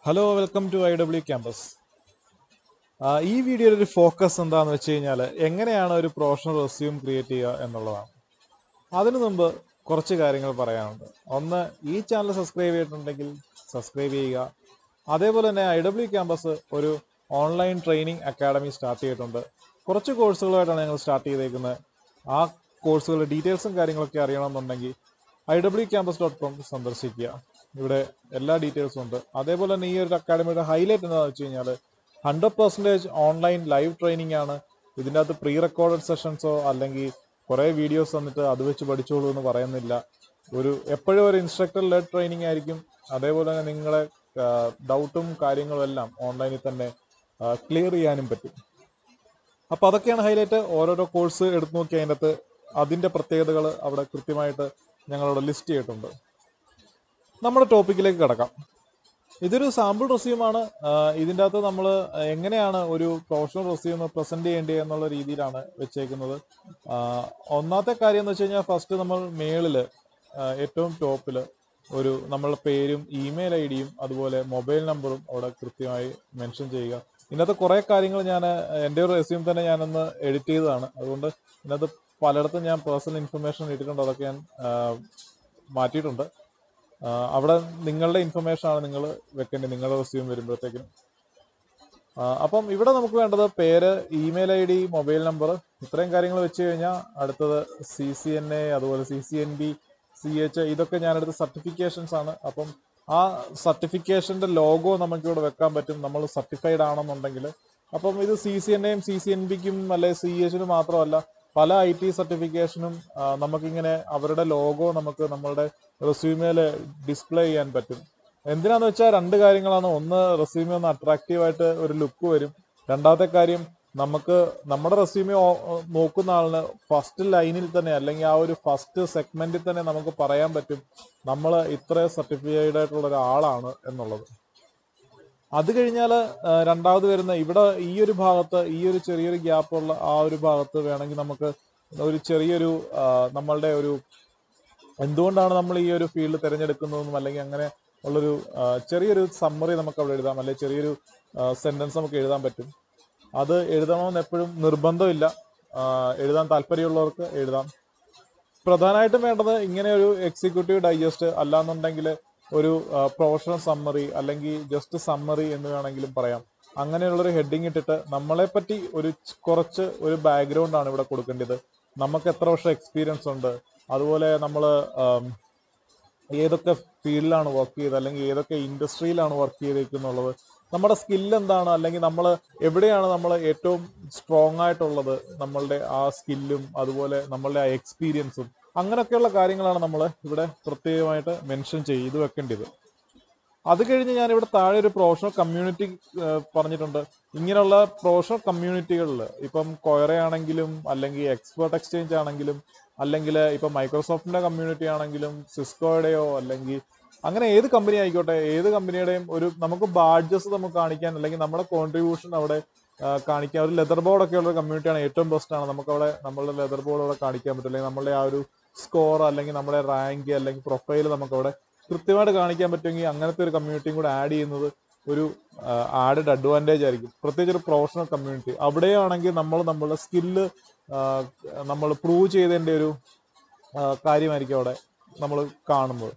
hello welcome to I W campus ഈ വീഡിയോയിൽ ഒരു ഫോക്കസ് എന്താണെന്ന് വെച്ച് കഴിഞ്ഞാൽ എങ്ങനെയാണ് ഒരു പ്രൊഫഷണൽ റെസ്യൂം ക്രിയേറ്റ് ചെയ്യുക എന്നുള്ളതാണ് അതിനു മുമ്പ് കുറച്ച് കാര്യങ്ങൾ പറയാനുണ്ട് ഒന്ന് ഈ ചാനൽ സബ്സ്ക്രൈബ് ചെയ്തിട്ടുണ്ടെങ്കിൽ സബ്സ്ക്രൈബ് ചെയ്യുക അതേപോലെ തന്നെ ഐ ഡബ്ല്യു ക്യാമ്പസ് ഒരു ഓൺലൈൻ ട്രെയിനിങ് അക്കാഡമി സ്റ്റാർട്ട് ചെയ്തിട്ടുണ്ട് കുറച്ച് കോഴ്സുകളായിട്ടാണ് ഞങ്ങൾ സ്റ്റാർട്ട് ചെയ്തേക്കുന്നത് ആ കോഴ്സുകളുടെ ഡീറ്റെയിൽസും കാര്യങ്ങളൊക്കെ അറിയണമെന്നുണ്ടെങ്കിൽ I W campus dot com സന്ദർശിക്കുക ഇവിടെ എല്ലാ ഡീറ്റെയിൽസും ഉണ്ട് അതേപോലെ തന്നെ ഈ ഒരു അക്കാഡമിയുടെ ഹൈലൈറ്റ് എന്താണെന്ന് വെച്ച് കഴിഞ്ഞാൽ hundred percentage online live training ആണ് ഇതിൻ്റെ അകത്ത് പ്രീ റെക്കോർഡഡ് സെഷൻസോ അല്ലെങ്കിൽ കുറേ വീഡിയോസ് തന്നിട്ട് അത് വെച്ച് പഠിച്ചോളൂ എന്ന് പറയുന്നില്ല ഒരു എപ്പോഴും ഒരു ഇൻസ്ട്രക്ടർ ലെഡ് ട്രെയിനിങ് ആയിരിക്കും അതേപോലെ തന്നെ നിങ്ങളെ ഡൗട്ടും കാര്യങ്ങളും എല്ലാം ഓൺലൈനിൽ തന്നെ ക്ലിയർ ചെയ്യാനും പറ്റും അപ്പോൾ അതൊക്കെയാണ് ഹൈലൈറ്റ് ഓരോരോ കോഴ്സ് എടുത്തു നോക്കി അതിൻ്റെ അകത്ത് അതിൻ്റെ പ്രത്യേകതകൾ അവിടെ കൃത്യമായിട്ട് ഞങ്ങളവിടെ ലിസ്റ്റ് ചെയ്തിട്ടുണ്ട് നമ്മുടെ ടോപ്പിക്കിലേക്ക് കിടക്കാം ഇതൊരു സാമ്പിൾ റെസ്യൂമാണ് ഇതിൻ്റെ അകത്ത് നമ്മൾ എങ്ങനെയാണ് ഒരു പ്രൊഫഷണൽ റെസ്യൂം പ്രസന്റ് ചെയ്യേണ്ടത് എന്നുള്ള രീതിയിലാണ് വെച്ചേക്കുന്നത് ആ, ഒന്നാമത്തെ കാര്യം എന്ന് വെച്ച് കഴിഞ്ഞാൽ ഫസ്റ്റ് നമ്മൾ മേളിൽ ഏറ്റവും ടോപ്പിൽ ഒരു നമ്മളുടെ പേരും ഇമെയിൽ ഐ ഡിയും അതുപോലെ മൊബൈൽ നമ്പറും അവിടെ കൃത്യമായി മെൻഷൻ ചെയ്യുക ഇതിനകത്ത് കുറേ കാര്യങ്ങൾ ഞാൻ എൻ്റെ ഒരു റെസ്യൂം തന്നെ ഞാനൊന്ന് എഡിറ്റ് ചെയ്തതാണ് അതുകൊണ്ട് ഇതിനകത്ത് പലയിടത്തും ഞാൻ പേഴ്സണൽ ഇൻഫർമേഷൻ ഇട്ടിട്ടുണ്ട് അതൊക്കെ ഞാൻ ആ, മാറ്റിയിട്ടുണ്ട് ആ, അവിടെ നിങ്ങളുടെ ഇൻഫർമേഷൻ ആണ് നിങ്ങൾ വെക്കേണ്ടത് നിങ്ങളുടെ റെസ്യൂം വരുമ്പോഴത്തേക്കും ആ, അപ്പം ഇവിടെ നമുക്ക് വേണ്ടത് പേര് email I D mobile number ഇത്രയും കാര്യങ്ങൾ വെച്ച് കഴിഞ്ഞാൽ അടുത്തത് സി സി എൻ എ അതുപോലെ C C N B C H ഇതൊക്കെ ഞാനെടുത്ത സർട്ടിഫിക്കേഷൻസ് ആണ് അപ്പം ആ സർട്ടിഫിക്കേഷന്റെ ലോഗോ നമുക്ക് ഇവിടെ വെക്കാൻ പറ്റും നമ്മൾ സർട്ടിഫൈഡ് ആണെന്നുണ്ടെങ്കിൽ അപ്പം ഇത് സി സി എൻ എയും സി സി എൻ ബിക്കും അല്ലെ സി എച്ചിനും മാത്രമല്ല പല ഐ ടി സർട്ടിഫിക്കേഷനും നമുക്കിങ്ങനെ അവരുടെ ലോഗോ നമുക്ക് നമ്മളുടെ റെസ്യൂമേൽ ഡിസ്പ്ലേ ചെയ്യാൻ പറ്റും എന്തിനാന്ന് വെച്ചാൽ രണ്ട് കാര്യങ്ങളാണ് ഒന്ന് റെസ്യൂമെ ഒന്ന് അട്രാക്റ്റീവ് ആയിട്ട് ഒരു ലുക്ക് വരും രണ്ടാമത്തെ കാര്യം നമുക്ക് നമ്മുടെ റെസ്യൂമെ നോക്കുന്ന ആളിന് ഫസ്റ്റ് ലൈനിൽ തന്നെ അല്ലെങ്കിൽ ആ ഒരു ഫസ്റ്റ് സെഗ്മെന്റിൽ തന്നെ നമുക്ക് പറയാൻ പറ്റും നമ്മൾ ഇത്ര സർട്ടിഫൈഡ് ആയിട്ടുള്ള ഒരാളാണ് എന്നുള്ളത് അത് കഴിഞ്ഞാൽ രണ്ടാമത് വരുന്ന ഇവിടെ ഈ ഒരു ഭാഗത്ത് ഈ ഒരു ചെറിയൊരു ഗ്യാപ്പ് ഉള്ള ആ ഒരു ഭാഗത്ത് വേണമെങ്കിൽ നമുക്ക് ഒരു ചെറിയൊരു ആ, നമ്മളുടെ ഒരു എന്തുകൊണ്ടാണ് നമ്മൾ ഈ ഒരു ഫീൽഡ് തിരഞ്ഞെടുക്കുന്നതെന്നും അല്ലെങ്കിൽ അങ്ങനെ ഉള്ളൊരു ആ, ചെറിയൊരു സമ്മറി നമുക്ക് അവിടെ എഴുതാം അല്ലെങ്കിൽ ചെറിയൊരു സെന്റൻസ് നമുക്ക് എഴുതാൻ പറ്റും അത് എഴുതണമെന്ന് എപ്പോഴും നിർബന്ധമില്ല ആ, എഴുതാൻ താല്പര്യമുള്ളവർക്ക് എഴുതാം പ്രധാനമായിട്ടും വേണ്ടത് ഇങ്ങനെ ഒരു എക്സിക്യൂട്ടീവ് ഡൈജസ്റ്റ് അല്ലാന്നുണ്ടെങ്കിൽ ഒരു പ്രൊഫഷണൽ സമ്മറി അല്ലെങ്കിൽ ജസ്റ്റ് സമ്മറി എന്ന് വേണമെങ്കിലും പറയാം അങ്ങനെയുള്ളൊരു ഹെഡിങ് ഇട്ടിട്ട് നമ്മളെ പറ്റി ഒരു ച് കുറച്ച് ഒരു ബാക്ക്ഗ്രൗണ്ട് ആണ് ഇവിടെ കൊടുക്കേണ്ടത് നമുക്ക് എത്ര വർഷം എക്സ്പീരിയൻസ് ഉണ്ട് അതുപോലെ നമ്മൾ ഏതൊക്കെ ഫീൽഡിലാണ് വർക്ക് ചെയ്തത് അല്ലെങ്കിൽ ഏതൊക്കെ ഇൻഡസ്ട്രിയിലാണ് വർക്ക് ചെയ്തേക്കുന്നുള്ളത് നമ്മുടെ സ്കിൽ എന്താണ് അല്ലെങ്കിൽ നമ്മൾ എവിടെയാണ് നമ്മൾ ഏറ്റവും സ്ട്രോങ് ആയിട്ടുള്ളത് നമ്മളുടെ ആ സ്കില്ലും അതുപോലെ നമ്മളുടെ ആ എക്സ്പീരിയൻസും അങ്ങനെയൊക്കെയുള്ള കാര്യങ്ങളാണ് നമ്മൾ ഇവിടെ പ്രത്യേകമായിട്ട് മെൻഷൻ ചെയ്ത് വെക്കേണ്ടത് അത് കഴിഞ്ഞ് ഞാൻ ഇവിടെ താഴെ ഒരു പ്രൊഫഷണൽ കമ്മ്യൂണിറ്റി പറഞ്ഞിട്ടുണ്ട് ഇങ്ങനെയുള്ള പ്രൊഫഷണൽ കമ്മ്യൂണിറ്റികളിൽ ഇപ്പം കൊയറ ആണെങ്കിലും അല്ലെങ്കിൽ എക്സ്പേർട്ട് എക്സ്ചേഞ്ച് ആണെങ്കിലും അല്ലെങ്കിൽ ഇപ്പം മൈക്രോസോഫ്റ്റിന്റെ കമ്മ്യൂണിറ്റി ആണെങ്കിലും സിസ്കോയുടെയോ അല്ലെങ്കിൽ അങ്ങനെ ഏത് കമ്പനി ആയിക്കോട്ടെ ഏത് കമ്പനിയുടെയും ഒരു നമുക്ക് ബാഡ്ജസ് നമുക്ക് കാണിക്കാൻ അല്ലെങ്കിൽ നമ്മുടെ കോൺട്രിബ്യൂഷൻ അവിടെ ആ, കാണിക്കാൻ ഒരു ലെതർ ബോർഡ് ഒക്കെ ഉള്ള കമ്മ്യൂണിറ്റിയാണ് ഏറ്റവും ബെസ്റ്റ് ആണ് നമുക്ക് അവിടെ നമ്മളുടെ ലെതർ ബോർഡ് അവിടെ കാണിക്കാൻ പറ്റും അല്ലെങ്കിൽ നമ്മളുടെ ആ ഒരു സ്കോർ അല്ലെങ്കിൽ നമ്മുടെ റാങ്ക് അല്ലെങ്കിൽ പ്രൊഫൈൽ നമുക്ക് അവിടെ കൃത്യമായിട്ട് കാണിക്കാൻ പറ്റുമെങ്കിൽ അങ്ങനത്തെ ഒരു കമ്മ്യൂണിറ്റിയും കൂടെ ആഡ് ചെയ്യുന്നത് ഒരു ആഡഡ് അഡ്വാൻറ്റേജ് ആയിരിക്കും പ്രത്യേകിച്ച് ഒരു പ്രൊഫഷണൽ കമ്മ്യൂണിറ്റി അവിടെയാണെങ്കിൽ നമ്മൾ നമ്മളുടെ സ്കില്ല് നമ്മൾ പ്രൂവ് ചെയ്തതിൻ്റെ ഒരു ആ, കാര്യമായിരിക്കും അവിടെ നമ്മൾ കാണുന്നത്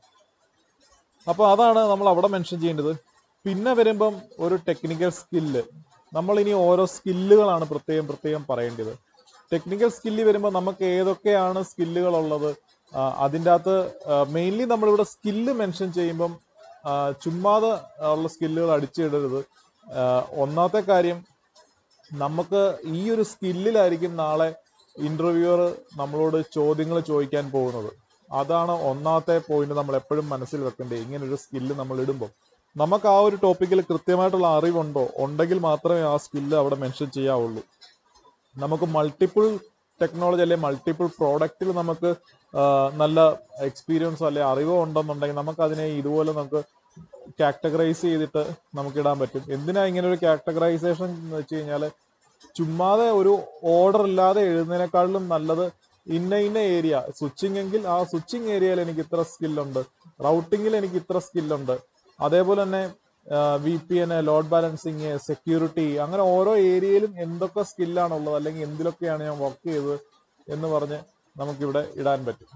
അപ്പോൾ അതാണ് നമ്മൾ അവിടെ മെൻഷൻ ചെയ്യേണ്ടത് പിന്നെ വരുമ്പം ഒരു ടെക്നിക്കൽ സ്കില്ല് നമ്മൾ ഇനി ഓരോ സ്കില്ലുകളാണ് പ്രത്യേകം പ്രത്യേകം പറയേണ്ടത് ടെക്നിക്കൽ സ്കില്ല് വരുമ്പോൾ നമുക്ക് ഏതൊക്കെയാണ് സ്കില്ലുകൾ ഉള്ളത് ആ, അതിൻ്റെ അകത്ത് മെയിൻലി നമ്മളിവിടെ സ്കില്ല് മെൻഷൻ ചെയ്യുമ്പം ആ, ചുമ്മാതെ ഉള്ള സ്കില്ലുകൾ അടിച്ചിടരുത് ആ, ഒന്നാമത്തെ കാര്യം നമുക്ക് ഈ ഒരു സ്കില്ലിലായിരിക്കും നാളെ ഇന്റർവ്യൂവർ നമ്മളോട് ചോദ്യങ്ങൾ ചോദിക്കാൻ പോകുന്നത് അതാണ് ഒന്നാമത്തെ പോയിന്റ് നമ്മൾ എപ്പോഴും മനസ്സിൽ വെക്കേണ്ടത് ഇങ്ങനെ ഒരു സ്കില്ല് നമ്മൾ ഇടുമ്പോൾ നമുക്ക് ആ ഒരു ടോപ്പിക്കിൽ കൃത്യമായിട്ടുള്ള അറിവുണ്ടോ ഉണ്ടെങ്കിൽ മാത്രമേ ആ സ്കില്ല് അവിടെ മെൻഷൻ ചെയ്യാവുള്ളൂ നമുക്ക് മൾട്ടിപ്പിൾ ടെക്നോളജി അല്ലെ മൾട്ടിപ്പിൾ പ്രോഡക്റ്റിൽ നമുക്ക് ആ, നല്ല എക്സ്പീരിയൻസോ അല്ലെ അറിവോ ഉണ്ടെന്നുണ്ടെങ്കിൽ നമുക്ക് അതിനെ ഇതുപോലെ നമുക്ക് കാറ്റഗറൈസ് ചെയ്തിട്ട് നമുക്ക് ഇടാൻ പറ്റും എന്തിനാ ഇങ്ങനെ ഒരു കാറ്റഗറൈസേഷൻ എന്ന് വെച്ച് കഴിഞ്ഞാൽ ചുമ്മാതെ ഒരു ഓർഡർ ഇല്ലാതെ എഴുതുന്നതിനേക്കാളും നല്ലത് ഇന്ന ഇന്ന ഏരിയ സ്വിച്ചിങ് എങ്കിൽ ആ സ്വിച്ചിങ് ഏരിയയിൽ എനിക്ക് ഇത്ര സ്കില്ലുണ്ട് റൗട്ടിങ്ങിൽ എനിക്ക് ഇത്ര സ്കില്ലുണ്ട് അതേപോലെ തന്നെ V P N load balancing security അങ്ങനെ ഓരോ ഏരിയയിലും എന്തൊക്കെ സ്കില്ലാണ് ഉള്ളത് അല്ലെങ്കിൽ എന്തിലൊക്കെയാണ് ഞാൻ വർക്ക് ചെയ്തത് എന്ന് പറഞ്ഞ് നമുക്കിവിടെ ഇടാൻ പറ്റും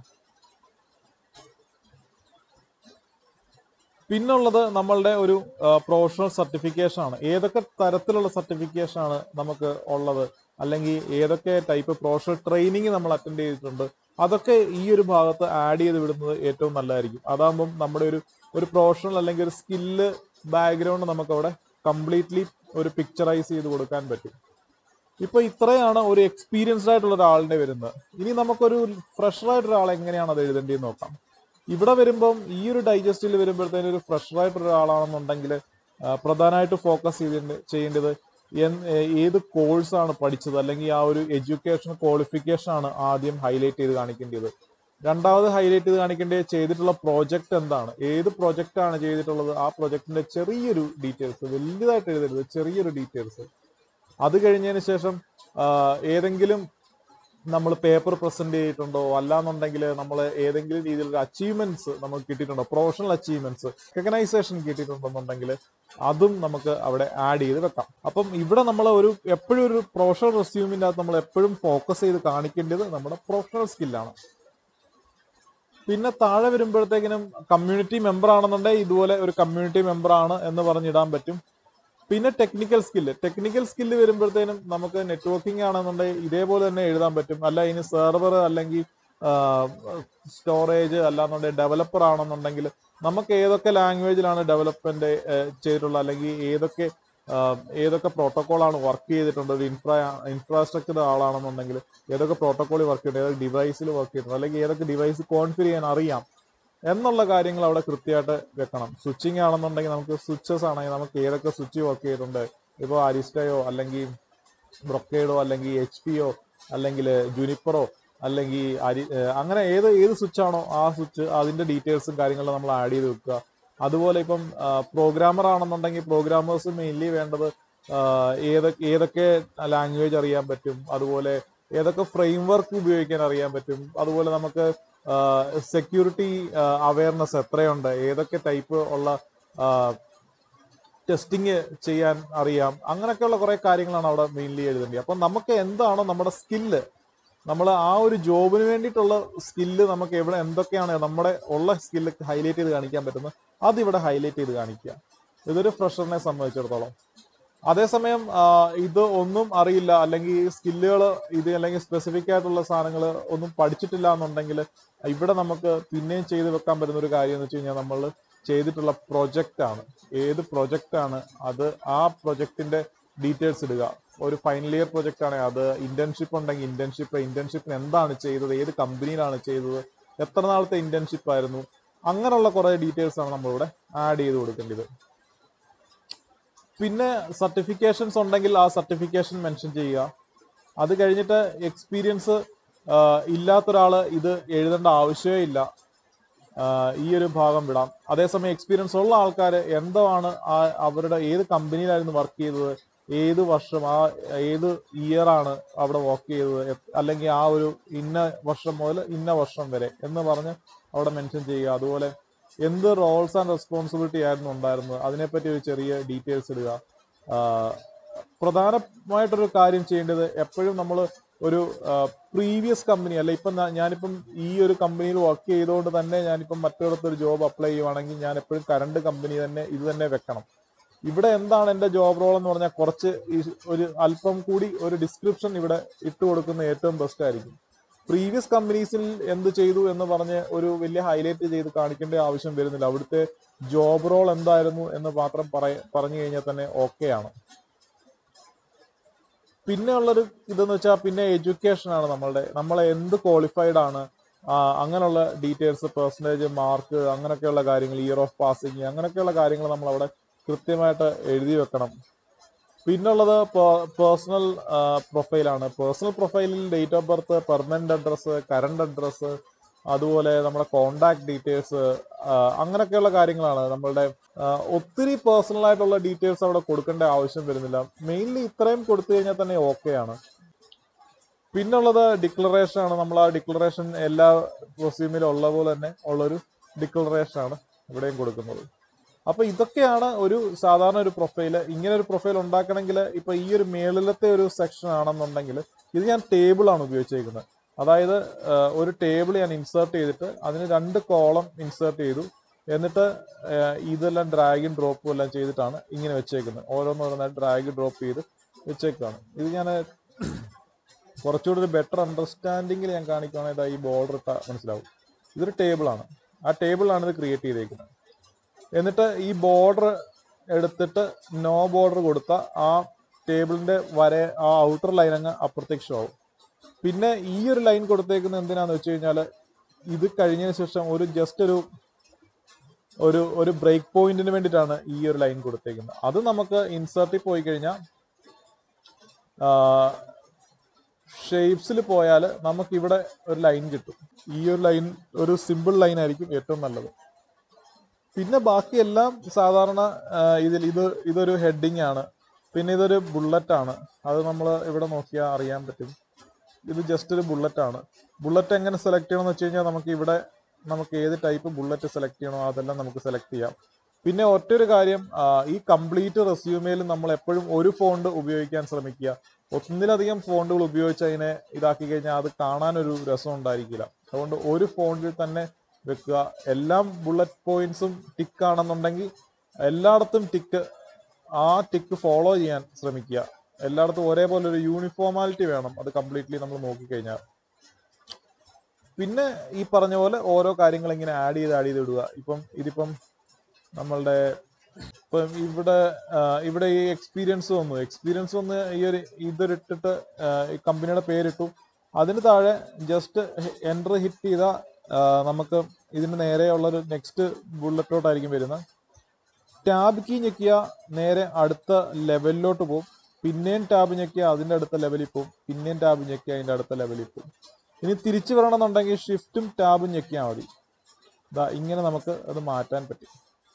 പിന്നുള്ളത് നമ്മളുടെ ഒരു പ്രൊഫഷണൽ സർട്ടിഫിക്കേഷൻ ആണ് ഏതൊക്കെ തരത്തിലുള്ള സർട്ടിഫിക്കേഷൻ ആണ് നമുക്ക് ഉള്ളത് അല്ലെങ്കിൽ ഏതൊക്കെ ടൈപ്പ് പ്രൊഫഷണൽ ട്രെയിനിങ് നമ്മൾ അറ്റൻഡ് ചെയ്തിട്ടുണ്ട് അതൊക്കെ ഈ ഒരു ഭാഗത്ത് ആഡ് ചെയ്ത് വിടുന്നത് ഏറ്റവും നല്ലതായിരിക്കും അതാകുമ്പം നമ്മുടെ ഒരു ഒരു പ്രൊഫഷണൽ അല്ലെങ്കിൽ ഒരു സ്കില്ല് ബാക്ക്ഗ്രൗണ്ട് നമുക്ക് അവിടെ കംപ്ലീറ്റ്ലി ഒരു പിക്ചറൈസ് ചെയ്ത് കൊടുക്കാൻ പറ്റും ഇപ്പൊ ഇത്രയാണ് ഒരു എക്സ്പീരിയൻസ്ഡ് ആയിട്ടുള്ള ഒരാളിന്റെ വരുന്നത് ഇനി നമുക്കൊരു ഫ്രഷർ ആയിട്ട് ഒരാൾ എങ്ങനെയാണ് അത് എഴുതേണ്ടതെന്ന് നോക്കാം ഇവിടെ വരുമ്പം ഈ ഒരു ഡൈജസ്റ്റിൽ വരുമ്പോഴത്തേനും ഒരു ഫ്രഷർ ആയിട്ട് ഒരാളാണെന്നുണ്ടെങ്കിൽ പ്രധാനമായിട്ട് ഫോക്കസ് ചെയ്ത് ചെയ്യേണ്ടത് എൻ- ഏ- ഏത് കോഴ്സാണ് പഠിച്ചത് അല്ലെങ്കിൽ ആ ഒരു എഡ്യൂക്കേഷൻ ക്വാളിഫിക്കേഷൻ ആണ് ആദ്യം ഹൈലൈറ്റ് ചെയ്ത് കാണിക്കേണ്ടത് രണ്ടാമത് ഹൈലൈറ്റ് ചെയ്ത് കാണിക്കേണ്ടത് ചെയ്തിട്ടുള്ള പ്രോജക്റ്റ് എന്താണ് ഏത് പ്രൊജക്റ്റ് ആണ് ചെയ്തിട്ടുള്ളത് ആ പ്രൊജക്ടിന്റെ ചെറിയൊരു ഡീറ്റെയിൽസ് വലുതായിട്ട് എഴുതരുത് ചെറിയൊരു ഡീറ്റെയിൽസ് അത് കഴിഞ്ഞതിന് ശേഷം ആ, ഏതെങ്കിലും നമ്മൾ പേപ്പർ പ്രസന്റ് ചെയ്തിട്ടുണ്ടോ അല്ലാന്നുണ്ടെങ്കിൽ നമ്മൾ ഏതെങ്കിലും രീതിയിലുള്ള അച്ചീവ്മെന്റ്സ് നമുക്ക് കിട്ടിയിട്ടുണ്ടോ പ്രൊഫഷണൽ അച്ചീവ്മെന്റ്സ് റെക്കഗ്നൈസേഷൻ കിട്ടിയിട്ടുണ്ടെന്നുണ്ടെങ്കിൽ അതും നമുക്ക് അവിടെ ആഡ് ചെയ്ത് വെക്കാം അപ്പം ഇവിടെ നമ്മൾ ഒരു എപ്പോഴും ഒരു പ്രൊഫഷണൽ റെസ്യൂമിന്റെ അകത്ത് നമ്മൾ എപ്പോഴും ഫോക്കസ് ചെയ്ത് കാണിക്കേണ്ടത് നമ്മുടെ പ്രൊഫഷണൽ സ്കില്ലാണ് പിന്നെ താഴെ വരുമ്പോഴത്തേക്കിനും കമ്മ്യൂണിറ്റി മെമ്പർ ആണെന്നുണ്ടെങ്കിൽ ഇതുപോലെ ഒരു കമ്മ്യൂണിറ്റി മെമ്പർ ആണ് എന്ന് പറഞ്ഞിടാൻ പറ്റും പിന്നെ ടെക്നിക്കൽ സ്കില്ല് ടെക്നിക്കൽ സ്കില്ല് വരുമ്പോഴത്തേനും നമുക്ക് നെറ്റ്വർക്കിംഗ് ആണെന്നുണ്ടെങ്കിൽ ഇതേപോലെ തന്നെ എഴുതാൻ പറ്റും അല്ല ഇനി സെർവർ അല്ലെങ്കിൽ സ്റ്റോറേജ് അല്ലാന്നുണ്ടെങ്കിൽ ഡെവലപ്പർ ആണെന്നുണ്ടെങ്കിൽ നമുക്ക് ഏതൊക്കെ ലാംഗ്വേജിലാണ് ഡെവലപ്മെന്റ് ചെയ്തിട്ടുള്ളത് അല്ലെങ്കിൽ ഏതൊക്കെ ആ, ഏതൊക്കെ പ്രോട്ടോകോൾ ആണ് വർക്ക് ചെയ്തിട്ടുണ്ട് ഒരു ഇൻഫ്രാ ഇൻഫ്രാസ്ട്രക്ചർ ആളാണെന്നുണ്ടെങ്കിൽ ഏതൊക്കെ പ്രോട്ടോകോളിൽ വർക്ക് ചെയ്തിട്ടുണ്ട് ഏതൊക്കെ ഡിവൈസിൽ വർക്ക് ചെയ്തിട്ടുണ്ട് അല്ലെങ്കിൽ ഏതൊക്കെ ഡിവൈസ് കോൺഫിഗർ ചെയ്യാൻ അറിയാം എന്നുള്ള കാര്യങ്ങൾ അവിടെ കൃത്യമായിട്ട് വെക്കണം സ്വിച്ചിങ് ആണെന്നുണ്ടെങ്കിൽ നമുക്ക് സ്വിച്ചസ് ആണെങ്കിൽ നമുക്ക് ഏതൊക്കെ സ്വിച്ച് വർക്ക് ചെയ്തിട്ടുണ്ട് ഇപ്പോൾ അരിസ്റ്റയോ അല്ലെങ്കിൽ ബ്രൊക്കേഡോ അല്ലെങ്കിൽ എച്ച് പിയോ അല്ലെങ്കിൽ ജുനിപ്പറോ അല്ലെങ്കിൽ അരി ഏഹ് അങ്ങനെ ഏത് ഏത് സ്വിച്ച് ആണോ ആ സ്വിച്ച് അതിന്റെ ഡീറ്റെയിൽസും കാര്യങ്ങളും നമ്മൾ ആഡ് ചെയ്ത് വെക്കുക അതുപോലെ ഇപ്പം പ്രോഗ്രാമർ ആണെന്നുണ്ടെങ്കിൽ പ്രോഗ്രാമേഴ്സ് മെയിൻലി വേണ്ടത് ആഹ് ഏതൊക്കെ ഏതൊക്കെ ലാംഗ്വേജ് അറിയാൻ പറ്റും അതുപോലെ ഏതൊക്കെ ഫ്രെയിം വർക്ക് ഉപയോഗിക്കാൻ അറിയാൻ പറ്റും അതുപോലെ നമുക്ക് സെക്യൂരിറ്റി അവയർനെസ് എത്രയുണ്ട് ഏതൊക്കെ ടൈപ്പ് ഉള്ള ടെസ്റ്റിംഗ് ചെയ്യാൻ അറിയാം അങ്ങനെയൊക്കെയുള്ള കുറെ കാര്യങ്ങളാണ് അവിടെ മെയിൻലി എഴുതേണ്ടത് അപ്പം നമുക്ക് എന്താണോ നമ്മുടെ സ്കില്ല് നമ്മൾ ആ ഒരു ജോബിന് വേണ്ടിയിട്ടുള്ള സ്കില്ല് നമുക്ക് എവിടെ എന്തൊക്കെയാണ് നമ്മുടെ ഉള്ള സ്കില്ല് ഹൈലൈറ്റ് ചെയ്ത് കാണിക്കാൻ പറ്റുന്നത് അത് ഇവിടെ ഹൈലൈറ്റ് ചെയ്ത് കാണിക്കുക ഇതൊരു ഫ്രഷറിനെ സംബന്ധിച്ചിടത്തോളം അതേസമയം ആ, ഇത് ഒന്നും അറിയില്ല അല്ലെങ്കിൽ സ്കില്ലുകൾ ഇത് അല്ലെങ്കിൽ സ്പെസിഫിക് ആയിട്ടുള്ള സാധനങ്ങൾ ഒന്നും പഠിച്ചിട്ടില്ല എന്നുണ്ടെങ്കിൽ ഇവിടെ നമുക്ക് പിന്നെയും ചെയ്ത് വെക്കാൻ പറ്റുന്ന ഒരു കാര്യം എന്ന് വെച്ച് കഴിഞ്ഞാൽ നമ്മൾ ചെയ്തിട്ടുള്ള പ്രൊജക്റ്റ് ആണ് ഏത് പ്രൊജക്റ്റ് ആണ് അത് ആ പ്രൊജക്റ്റിന്റെ ഡീറ്റെയിൽസ് ഇടുക ഒരു ഫൈനൽ ഇയർ പ്രൊജക്റ്റ് ആണെങ്കിൽ അത് ഇന്റേൺഷിപ്പ് ഉണ്ടെങ്കിൽ ഇന്റേൺഷിപ്പ് ഇന്റേൺഷിപ്പിന് എന്താണ് ചെയ്തത് ഏത് കമ്പനിയിലാണ് ചെയ്തത് എത്ര നാളത്തെ ഇന്റേൺഷിപ്പ് ആയിരുന്നു അങ്ങനെയുള്ള കുറെ ഡീറ്റെയിൽസ് ആണ് നമ്മളിവിടെ ആഡ് ചെയ്ത് കൊടുക്കേണ്ടത് പിന്നെ സർട്ടിഫിക്കേഷൻസ് ഉണ്ടെങ്കിൽ ആ സർട്ടിഫിക്കേഷൻ മെൻഷൻ ചെയ്യുക അത് കഴിഞ്ഞിട്ട് എക്സ്പീരിയൻസ് ഇല്ലാത്തൊരാള് ഇത് എഴുതേണ്ട ആവശ്യമേ ഇല്ല ആഹ് ഈ ഒരു ഭാഗം വിടാം അതേസമയം എക്സ്പീരിയൻസ് ഉള്ള ആൾക്കാർ എന്താണ് ആ അവരുടെ ഏത് കമ്പനിയിലായിരുന്നു വർക്ക് ചെയ്തത് ഏത് വർഷം ആ ഏത് ഇയർ ആണ് അവിടെ വർക്ക് ചെയ്തത് എ- അല്ലെങ്കിൽ ആ ഒരു ഇന്ന വർഷം മുതൽ ഇന്ന വർഷം വരെ എന്ന് പറഞ്ഞ് അവിടെ മെൻഷൻ ചെയ്യുക അതുപോലെ എന്ത് റോൾസ് ആൻഡ് റെസ്പോൺസിബിലിറ്റി ആയിരുന്നു ഉണ്ടായിരുന്നത് അതിനെപ്പറ്റി ഒരു ചെറിയ ഡീറ്റെയിൽസ് ഇടുക ആഹ് പ്രധാനമായിട്ടൊരു കാര്യം ചെയ്യേണ്ടത് എപ്പോഴും നമ്മൾ ഒരു പ്രീവിയസ് കമ്പനി അല്ല ഇപ്പം ഞാ- ഞാനിപ്പം ഈ ഒരു കമ്പനിയിൽ വർക്ക് ചെയ്തുകൊണ്ട് തന്നെ ഞാനിപ്പം മറ്റൊരിടത്ത് ഒരു ജോബ് അപ്ലൈ ചെയ്യുവാണെങ്കിൽ ഞാൻ എപ്പോഴും കറണ്ട് കമ്പനി തന്നെ ഇത് തന്നെ വെക്കണം ഇവിടെ എന്താണ് എന്റെ ജോബ് റോൾ എന്ന് പറഞ്ഞാൽ കുറച്ച് ഈ ഒരു അല്പം കൂടി ഒരു ഡിസ്ക്രിപ്ഷൻ ഇവിടെ ഇട്ട് കൊടുക്കുന്ന ഏറ്റവും ബെസ്റ്റ് ആയിരിക്കും പ്രീവിയസ് കമ്പനീസിൽ എന്ത് ചെയ്തു എന്ന് പറഞ്ഞ് ഒരു വലിയ ഹൈലൈറ്റ് ചെയ്ത് കാണിക്കേണ്ട ആവശ്യം വരുന്നില്ല അവിടുത്തെ ജോബ് റോൾ എന്തായിരുന്നു എന്ന് മാത്രം പറയ പറഞ്ഞു കഴിഞ്ഞാൽ തന്നെ ഓക്കെ ആണ് പിന്നെ ഉള്ളൊരു ഇതെന്ന് വെച്ചാൽ പിന്നെ എഡ്യൂക്കേഷൻ ആണ് നമ്മളുടെ നമ്മളെ എന്ത് ക്വാളിഫൈഡ് ആണ് ആ, അങ്ങനെയുള്ള ഡീറ്റെയിൽസ് പെർസെൻറ്റേജ് മാർക്ക് അങ്ങനെയൊക്കെയുള്ള കാര്യങ്ങൾ ഇയർ ഓഫ് പാസിങ് അങ്ങനെയൊക്കെയുള്ള കാര്യങ്ങൾ നമ്മൾ അവിടെ കൃത്യമായിട്ട് എഴുതി വെക്കണം പിന്നുള്ളത് പേഴ്സണൽ പ്രൊഫൈലാണ് പേഴ്സണൽ പ്രൊഫൈലിൽ date of birth permanent address current address അതുപോലെ നമ്മുടെ കോണ്ടാക്ട് ഡീറ്റെയിൽസ് അങ്ങനെയൊക്കെയുള്ള കാര്യങ്ങളാണ് നമ്മളുടെ ആ, ഒത്തിരി പേഴ്സണൽ ആയിട്ടുള്ള ഡീറ്റെയിൽസ് അവിടെ കൊടുക്കേണ്ട ആവശ്യം വരുന്നില്ല മെയിൻലി ഇത്രയും കൊടുത്തു കഴിഞ്ഞാൽ തന്നെ ഓക്കെ ആണ് പിന്നുള്ളത് ഡിക്ലറേഷൻ ആണ് നമ്മൾ ആ ഡിക്ലറേഷൻ എല്ലാ റെസ്യൂമിലും ഉള്ള പോലെ തന്നെ ഉള്ളൊരു ഡിക്ലറേഷൻ ആണ് ഇവിടെയും കൊടുക്കുന്നത് അപ്പൊ ഇതൊക്കെയാണ് ഒരു സാധാരണ ഒരു പ്രൊഫൈല് ഇങ്ങനെ ഒരു പ്രൊഫൈൽ ഉണ്ടാക്കണമെങ്കിൽ ഇപ്പൊ ഈ ഒരു മേളിലത്തെ ഒരു സെക്ഷൻ ആണെന്നുണ്ടെങ്കിൽ ഇത് ഞാൻ ടേബിൾ ആണ് ഉപയോഗിച്ചേക്കുന്നത് അതായത് ആ, ഒരു ടേബിൾ ഞാൻ ഇൻസേർട്ട് ചെയ്തിട്ട് അതിന് രണ്ട് കോളം ഇൻസേർട്ട് ചെയ്തു എന്നിട്ട് ആ, ഇതെല്ലാം ഡ്രാഗും ഡ്രോപ്പും എല്ലാം ചെയ്തിട്ടാണ് ഇങ്ങനെ വെച്ചേക്കുന്നത് ഓരോന്നോരോന്നായി ഡ്രാഗ് ഡ്രോപ്പ് ചെയ്ത് വെച്ചേക്കാണ് ഇത് ഞാൻ കുറച്ചുകൂടി ഒരു ബെറ്റർ അണ്ടർസ്റ്റാൻഡിങ്ങിൽ ഞാൻ കാണിക്കുകയാണെങ്കിൽ ഇതാ ഈ ബോർഡർ ഇട്ട മനസ്സിലാവും ഇതൊരു ടേബിളാണ് ആ ടേബിളാണ് ഇത് ക്രിയേറ്റ് ചെയ്തേക്കുന്നത് എന്നിട്ട് ഈ ബോർഡർ എടുത്തിട്ട് നോ ബോർഡർ കൊടുത്ത ആ ടേബിളിന്റെ വര ആ ഔട്ടർ ലൈൻ അങ്ങ് അപ്രത്യക്ഷമാവും പിന്നെ ഈ ഒരു ലൈൻ കൊടുത്തേക്കുന്നത് എന്തിനാന്ന് വെച്ച് കഴിഞ്ഞാൽ ഇത് കഴിഞ്ഞതിന് ശേഷം ഒരു ജസ്റ്റ് ഒരു ഒരു ഒരു ബ്രേക്ക് പോയിന്റിന് വേണ്ടിയിട്ടാണ് ഈ ഒരു ലൈൻ കൊടുത്തേക്കുന്നത് അത് നമുക്ക് ഇൻസേർട്ടിൽ പോയി കഴിഞ്ഞാൽ ഷേപ്സിൽ പോയാൽ നമുക്ക് ഇവിടെ ഒരു ലൈൻ കിട്ടും ഈ ഒരു ലൈൻ ഒരു സിമ്പിൾ ലൈൻ ആയിരിക്കും ഏറ്റവും നല്ലത് പിന്നെ ബാക്കിയെല്ലാം സാധാരണ ആ, ഇതിൽ ഇത് ഇതൊരു ഹെഡിങ് ആണ് പിന്നെ ഇതൊരു ബുള്ളറ്റ് ആണ് അത് നമ്മൾ ഇവിടെ നോക്കിയാൽ അറിയാൻ പറ്റും ഇത് ജസ്റ്റ് ഒരു ബുള്ളറ്റ് ആണ് ബുള്ളറ്റ് എങ്ങനെ സെലക്ട് ചെയ്യണമെന്ന് വെച്ച് കഴിഞ്ഞാൽ നമുക്ക് ഇവിടെ നമുക്ക് ഏത് ടൈപ്പ് ബുള്ളറ്റ് സെലക്ട് ചെയ്യണോ അതെല്ലാം നമുക്ക് സെലക്ട് ചെയ്യാം പിന്നെ ഒറ്റൊരു കാര്യം ആ, ഈ കംപ്ലീറ്റ് റെസ്യൂമേൽ നമ്മൾ എപ്പോഴും ഒരു ഫോണ്ട് ഉപയോഗിക്കാൻ ശ്രമിക്കുക ഒന്നിലധികം ഫോണ്ടുകൾ ഉപയോഗിച്ച് അതിനെ ഇതാക്കി കഴിഞ്ഞാൽ അത് കാണാനൊരു രസം ഉണ്ടായിരിക്കില്ല അതുകൊണ്ട് ഒരു ഫോണ്ടിൽ തന്നെ വെക്കുക എല്ലാം ബുള്ളറ്റ് പോയിന്റ്സും ടിക്ക് ആണെന്നുണ്ടെങ്കിൽ എല്ലായിടത്തും ടിക്ക് ആ ടിക്ക് ഫോളോ ചെയ്യാൻ ശ്രമിക്കുക എല്ലായിടത്തും ഒരേപോലെ ഒരു യൂണിഫോമാലിറ്റി വേണം അത് കംപ്ലീറ്റ്ലി നമ്മൾ നോക്കിക്കഴിഞ്ഞാൽ പിന്നെ ഈ പറഞ്ഞ പോലെ ഓരോ കാര്യങ്ങൾ ഇങ്ങനെ ആഡ് ചെയ്ത് ആഡ് ചെയ്ത് ഇടുക ഇപ്പം ഇതിപ്പം നമ്മളുടെ ഇപ്പം ഇവിടെ ആ, ഇവിടെ ഈ എക്സ്പീരിയൻസ് വന്നു എക്സ്പീരിയൻസ് വന്ന് ഈ ഒരു ഇതൊരിട്ടിട്ട് ആ, ഈ കമ്പനിയുടെ പേരിട്ടു അതിന് താഴെ ജസ്റ്റ് എൻ്റർ ഹിറ്റ് ചെയ്താൽ നമുക്ക് ഇതിന് നേരെയുള്ള ഒരു നെക്സ്റ്റ് ബുള്ളറ്റിലോട്ടായിരിക്കും വരുന്നത് ടാബ് കീ ഞെക്കിയ നേരെ അടുത്ത ലെവലിലോട്ട് പോകും പിന്നെയും ടാബ് ഞെക്കിയ അതിന്റെ അടുത്ത ലെവലിൽ പോകും പിന്നെയും ടാബ് ഞെക്കിയ അതിന്റെ അടുത്ത ലെവലിൽ പോകും ഇനി തിരിച്ചു വരണമെന്നുണ്ടെങ്കിൽ ഷിഫ്റ്റും ടാബും ഞെക്കിയാൽ മതി ദാ ഇങ്ങനെ നമുക്ക് അത് മാറ്റാൻ പറ്റും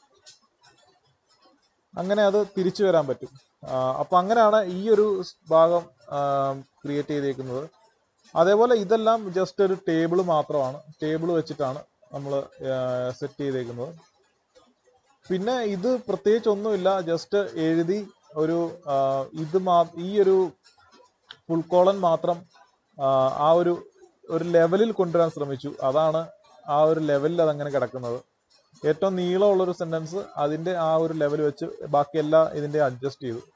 അങ്ങനെ അത് തിരിച്ചു വരാൻ പറ്റും ആ, അപ്പൊ അങ്ങനെയാണ് ഈ ഒരു സ് ഭാഗം ക്രിയേറ്റ് ചെയ്തേക്കുന്നത് അതേപോലെ ഇതെല്ലാം ജസ്റ്റ് ഒരു ടേബിൾ മാത്രമാണ് ടേബിൾ വെച്ചിട്ടാണ് നമ്മൾ സെറ്റ് ചെയ്തേക്കുന്നത് പിന്നെ ഇത് പ്രത്യേകിച്ച് ഒന്നുമില്ല ജസ്റ്റ് എഴുതി ഒരു ആ, ഇത് മാ ഈ ഒരു ഫുൾ കോളൻ മാത്രം ആ, ആ ഒരു ഒരു ലെവലിൽ കൊണ്ടുവരാൻ ശ്രമിച്ചു അതാണ് ആ ഒരു ലെവലിൽ അതങ്ങനെ കിടക്കുന്നത് ഏറ്റവും നീളമുള്ള ഒരു സെന്റൻസ് അതിന്റെ ആ ഒരു ലെവൽ വെച്ച് ബാക്കിയെല്ലാം ഇതിന്റെ അഡ്ജസ്റ്റ് ചെയ്തു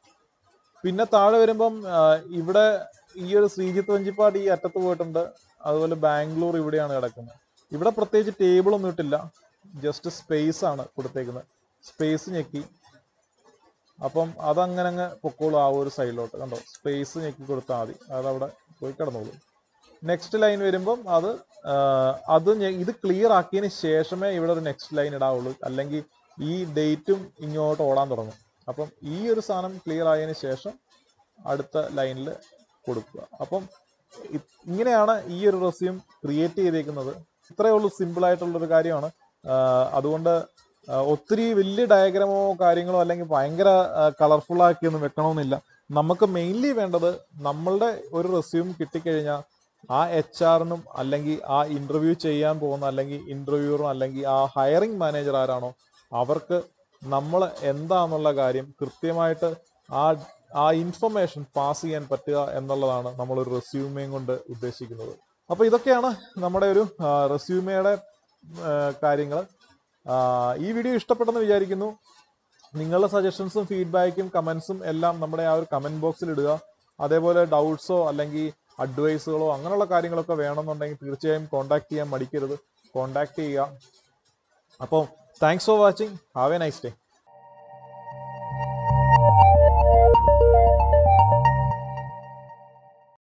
പിന്നെ താഴെ വരുമ്പം ആ, ഇവിടെ ഈ ഒരു ശ്രീജിത്ത് വഞ്ചിപ്പാട് ഈ അറ്റത്ത് പോയിട്ടുണ്ട് അതുപോലെ ബാംഗ്ലൂർ ഇവിടെയാണ് കിടക്കുന്നത് ഇവിടെ പ്രത്യേകിച്ച് ടേബിൾ ഒന്നും ഇട്ടില്ല ജസ്റ്റ് സ്പേസ് ആണ് കൊടുത്തേക്കുന്നത് സ്പേസ് ഞെക്കി അപ്പം അതങ്ങനെ അങ്ങ് പൊക്കോളും ആ ഒരു സൈഡിലോട്ട് കണ്ടോ സ്പേസ് ഞെക്കി കൊടുത്താൽ മതി അതവിടെ പോയി കിടന്നോളൂ നെക്സ്റ്റ് ലൈൻ വരുമ്പം അത് ആ, അത് ഞെ- ഇത് ക്ലിയർ ആക്കിയതിന് ശേഷമേ ഇവിടെ ഒരു നെക്സ്റ്റ് ലൈൻ ഇടാവുള്ളൂ അല്ലെങ്കിൽ ഈ ഡേറ്റും ഇങ്ങോട്ട് ഓടാൻ തുടങ്ങും അപ്പം ഈ ഒരു സാധനം ക്ലിയർ ആയതിനു ശേഷം അടുത്ത ലൈനിൽ കൊടുക്കുക അപ്പം ഇ- ഇങ്ങനെയാണ് ഈ ഒരു റെസ്യൂം ക്രിയേറ്റ് ചെയ്തേക്കുന്നത് ഇത്രയേ ഉള്ളൂ സിമ്പിൾ ആയിട്ടുള്ള ഒരു കാര്യമാണ് ആ, അതുകൊണ്ട് ആ, ഒത്തിരി വലിയ ഡയഗ്രാമോ കാര്യങ്ങളോ അല്ലെങ്കിൽ ഭയങ്കര കളർഫുൾ ആക്കിയൊന്നും വെക്കണമെന്നില്ല നമുക്ക് മെയിൻലി വേണ്ടത് നമ്മളുടെ ഒരു റെസ്യൂം കിട്ടിക്കഴിഞ്ഞാൽ ആ എച്ച് ആറിനും അല്ലെങ്കിൽ ആ ഇന്റർവ്യൂ ചെയ്യാൻ പോകുന്ന അല്ലെങ്കിൽ ഇന്റർവ്യൂറും അല്ലെങ്കിൽ ആ ഹയറിംഗ് മാനേജർ ആരാണോ അവർക്ക് നമ്മൾ എന്താന്നുള്ള കാര്യം കൃത്യമായിട്ട് ആ ആ ഇൻഫർമേഷൻ പാസ് ചെയ്യാൻ പറ്റുക എന്നുള്ളതാണ് നമ്മൾ ഒരു റെസ്യൂമേയും കൊണ്ട് ഉദ്ദേശിക്കുന്നത് അപ്പോൾ ഇതൊക്കെയാണ് നമ്മുടെ ഒരു റെസ്യൂമയുടെ കാര്യങ്ങൾ ഈ വീഡിയോ ഇഷ്ടപ്പെട്ടെന്ന് വിചാരിക്കുന്നു നിങ്ങളുടെ സജഷൻസും ഫീഡ്ബാക്കും കമന്റ്സും എല്ലാം നമ്മുടെ ആ ഒരു കമന്റ് ബോക്സിൽ ഇടുക അതേപോലെ ഡൗട്ട്സോ അല്ലെങ്കിൽ അഡ്വൈസുകളോ അങ്ങനെയുള്ള കാര്യങ്ങളൊക്കെ വേണമെന്നുണ്ടെങ്കിൽ തീർച്ചയായും കോൺടാക്ട് ചെയ്യാൻ മടിക്കരുത് കോൺടാക്ട് ചെയ്യുക അപ്പോൾ thanks for watching have a nice day